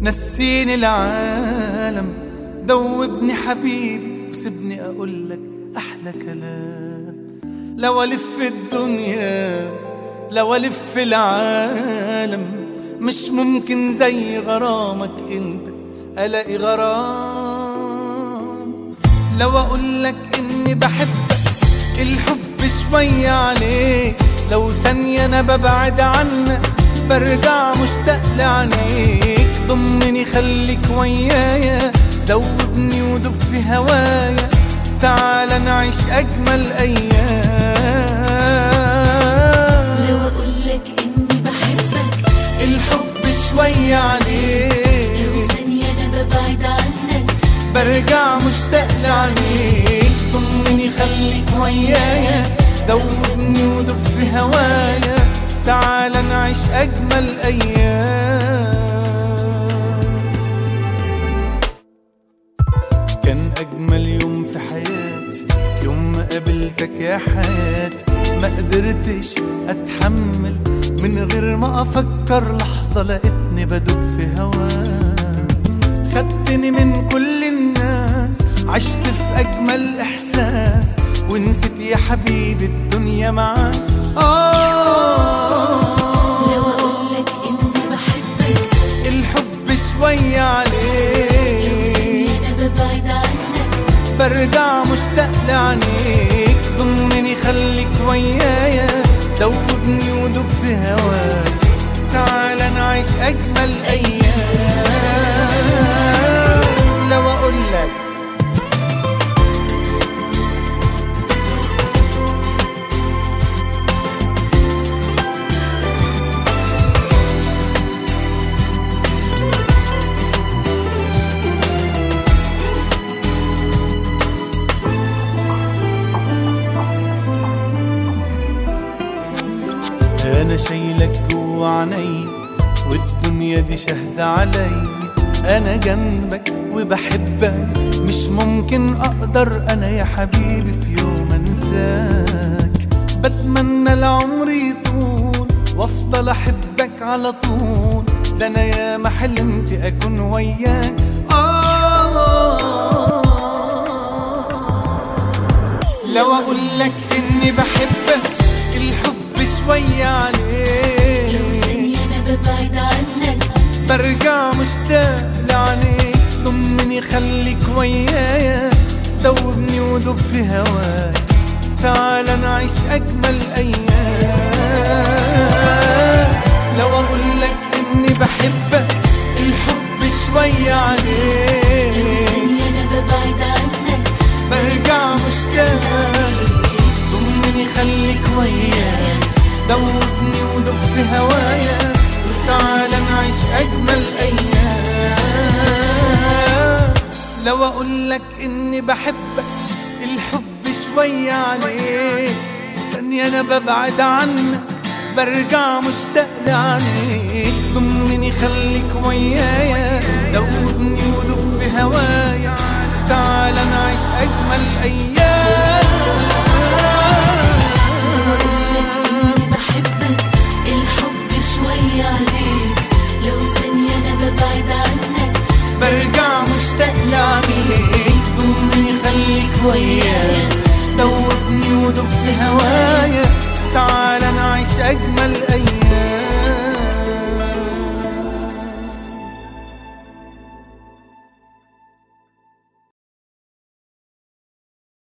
نسيني العالم دوبني حبيبي وسيبني اقولك احلى كلام لو الف الدنيا لو الف العالم مش ممكن زي غرامك انت الاقي غرام لو اقولك اني بحبك الحب شوية عليك لو ثانية انا ببعد عنك برجع مشتاق لعينيك ضمني خليك ويايا دوبني ودوب في هوايا تعال نعيش اجمل ايام لو اقولك اني بحبك الحب شوية عليك لو ثانية انا ببعد عنك برجع مشتاق لعينيك ضمني خليك ويايا دوبني ودوب في هوايا تعال نعيش اجمل ايام كان اجمل يوم في حياتي يوم ما قابلتك يا حياتي ما قدرتش اتحمل من غير ما افكر لحظه لقيتني بدوب في هواك خدتني من كل الناس عشت في اجمل احساس ونسيت يا حبيبي الدنيا معاك آه لو اقولك اني بحبك الحب شوية لو عليك ثانية انا ببعد عنك برجع مشتاق لعينيك ضمني خليك ويايا دوبني ودوب في هواك تعال نعيش اجمل ايام لو اقولك انا شايلك جوا عيني والدنيا دي شاهدة علي انا جنبك وبحبك مش ممكن اقدر انا يا حبيبي في يوم انساك بتمنى العمر يطول وافضل احبك على طول ده انا يا ما حلمت اكون وياك آه لو اقول لك اني بحبك الحب شوية لو عليك ثانية انا ببعد عنك برجع مشتاق لعينيك ضمني خليك ويايا دوبني ودوب في هواك تعال نعيش اجمل ايام لو اقول لك اني بحبك الحب شوية لو عليك ثانية انا ببعد عنك برجع مشتاق ضمني خليك ويايا دوبني ودوب في هوايا وتعال نعيش اجمل ايام لو اقول لك اني بحبك الحب شوية عليك ثانية انا ببعد عنك برجع مشتاق لعينيك ضمني خليك ويايا دوبني ودوب في هوايا تعال نعيش اجمل ايام